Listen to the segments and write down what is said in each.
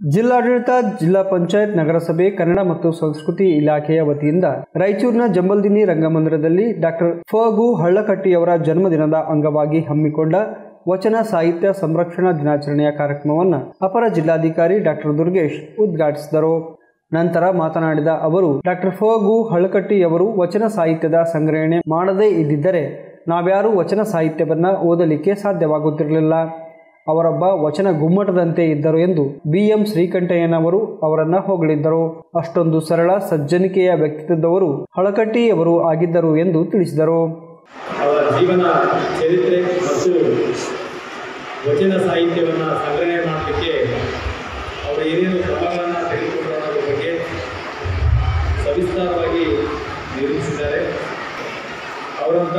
ಜಿಲ್ಲಾಡಳಿತ ಜಿಲ್ಲಾ ಪಂಚಾಯತ್ ನಗರಸಭೆ ಕನ್ನಡ ಮತ್ತು ಸಂಸ್ಕೃತಿ ಇಲಾಖೆಯ ವತಿಯಿಂದ ರಾಯಚೂರಿನ ಜಂಬಲ್ದಿನಿ ರಂಗಮಂದಿರದಲ್ಲಿ ಡಾಕ್ಟರ್ ಫಗು ಹಳ್ಳಕಟ್ಟಿಯವರ ಜನ್ಮದಿನದ ಅಂಗವಾಗಿ ಹಮ್ಮಿಕೊಂಡ ವಚನ ಸಾಹಿತ್ಯ ಸಂರಕ್ಷಣಾ ದಿನಾಚರಣೆಯ ಕಾರ್ಯಕ್ರಮವನ್ನು ಅಪರ ಜಿಲ್ಲಾಧಿಕಾರಿ ಡಾಕ್ಟರ್ ದುರ್ಗೇಶ್ ಉದ್ಘಾಟಿಸಿದರು ನಂತರ ಮಾತನಾಡಿದ ಅವರು ಡಾಕ್ಟರ್ ಫಗು ಹಳ್ಳಕಟ್ಟಿಯವರು ವಚನ ಸಾಹಿತ್ಯದ ಸಂಗ್ರಹಣೆ ಮಾಡದೇ ಇದ್ದಿದ್ದರೆ ನಾವ್ಯಾರೂ ವಚನ ಸಾಹಿತ್ಯವನ್ನ ಓದಲಿಕ್ಕೆ ಸಾಧ್ಯವಾಗುತ್ತಿರಲಿಲ್ಲ ಅವರೊಬ್ಬ ವಚನ ಗುಮ್ಮಟದಂತೆ ಇದ್ದರು ಎಂದು ಬಿಎಂ ಶ್ರೀಕಂಠಯ್ಯನವರು ಅವರನ್ನ ಹೊಗಳಿದ್ದರು ಅಷ್ಟೊಂದು ಸರಳ ಸಜ್ಜನಿಕೆಯ ವ್ಯಕ್ತಿತ್ವದವರು ಹಳಕಟ್ಟಿಯವರು ಆಗಿದ್ದರು ಎಂದು ತಿಳಿಸಿದರು ಅವರ ಜೀವನ ಚರಿತ್ರೆ ಮತ್ತು ವಚನ ಸಾಹಿತ್ಯವನ್ನು ಸಂಗ್ರಹಣೆ ಮಾಡಲಿಕ್ಕೆ ಅವರು ಏನೇನು ಕ್ರಮಗಳನ್ನು ತೆಗೆದುಕೊಂಡರು ಅನ್ನೋದ್ರ ಬಗ್ಗೆ ಸವಿಸ್ತಾರವಾಗಿ ನಿರ್ಮಿಸಿದ್ದಾರೆ ಅವರಂಥ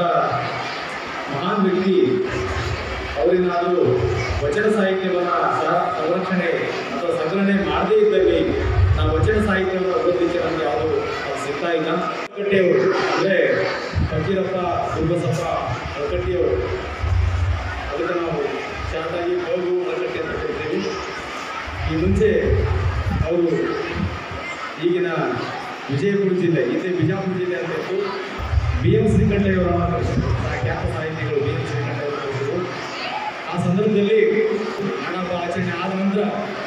ಮಹಾನ್ ವ್ಯಕ್ತಿ ಅವರೇನಾದರೂ ವಚನ ಸಾಹಿತ್ಯವನ್ನು ಸಂರಕ್ಷಣೆ ಅಥವಾ ಸಂಗ್ರಹಣೆ ಮಾಡದೇ ಇದ್ದಲ್ಲಿ ನಾವು ವಚನ ಸಾಹಿತ್ಯವನ್ನು ಓದಲಿಕ್ಕೆ ನಮಗೆ ಯಾವುದು ಸಿಗ್ತಾ ಇಲ್ಲ ಕಟ್ಟೆಯವರು ಅಂದರೆ ಫಕೀರಪ್ಪ ದುರ್ಗಸಪ್ಪ ಹೊರಕಟ್ಟಿಯವರು ಅದಕ್ಕೆ ನಾವು ಶಾಂತಾಗಿ ಹೋಗು ಹೊರಕಟ್ಟಿ ಅಂತ ಕರಿತೀವಿ ಈ ಮುಂಚೆ ಅವರು ಈಗಿನ ವಿಜಯಪುರ ಜಿಲ್ಲೆ ಹಿಂದೆ ಬಿಜಾಪುರ ಜಿಲ್ಲೆ ಅಂತ ಇತ್ತು ಬಿ ಎಂ ಶ್ರೀಕಂಠಯ್ಯವರ ಖ್ಯಾತ ಸಾಹಿತಿಗಳು ಬಿ ಎಂ ಶ್ರೀಕಂಠಯ್ಯವರು ಕರೆಸಿದ್ರು ಆ ಸಂದರ್ಭದಲ್ಲಿ ಹಣಪ್ಪ ಆಚರಣೆ ಆದ ನಂತರ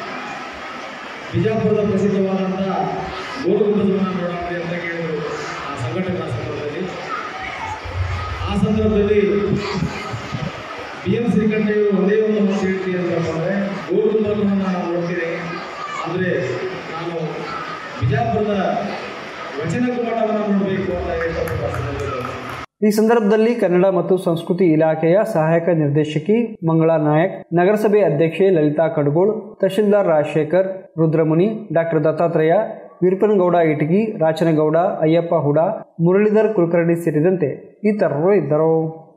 ಬಿಜಾಪುರದ ಪ್ರಸಿದ್ಧವಾದಂಥ ಗೋಲಗುಂಬದವನ್ನು ನೋಡೋಣ ಅಂತ ಕೇಳಿದ್ರು ಆ ಸಂಘಟನೆಗಳ ಸಂದರ್ಭದಲ್ಲಿ ಆ ಸಂದರ್ಭದಲ್ಲಿ ಬಿ ಎಂ ಶ್ರೀಕಂಠಯ್ಯವರು ಒಂದೇ ಒಂದು ಮಾತು ಹೇಳ್ತೀನಿ ಅಂತಪ್ಪ ಅಂದರೆ ಗೋಲಗುಂಬದವನ್ನು ನಾನು ನೋಡ್ತೀನಿ ಆದರೆ ನಾನು ಬಿಜಾಪುರದ ವಚನ ಗುಮ್ಮಟವನ್ನು ನೋಡಬೇಕು ಅಂತ ಹೇಳ್ತಕ್ಕಂಥ ಸಂದರ್ಭದಲ್ಲಿ ಈ ಸಂದರ್ಭದಲ್ಲಿ ಕನ್ನಡ ಮತ್ತು ಸಂಸ್ಕೃತಿ ಇಲಾಖೆಯ ಸಹಾಯಕ ನಿರ್ದೇಶಕಿ ಮಂಗಳಾ ನಾಯಕ್ ನಗರಸಭೆ ಅಧ್ಯಕ್ಷೆ ಲಲಿತಾ ಕಡ್ಗೋಳ್ ತಹಶೀಲ್ದಾರ್ ರಾಜಶೇಖರ್ ರುದ್ರಮುನಿ ಡಾಕ್ಟರ್ ದತ್ತಾತ್ರೇಯ ವೀರಪ್ಪನಗೌಡ ಇಟಗಿ ರಾಚನಗೌಡ ಅಯ್ಯಪ್ಪ ಹುಡ ಮುರಳೀಧರ್ ಕುಲಕರ್ಣಿ ಸೇರಿದಂತೆ ಇತರರು ಇದ್ದರು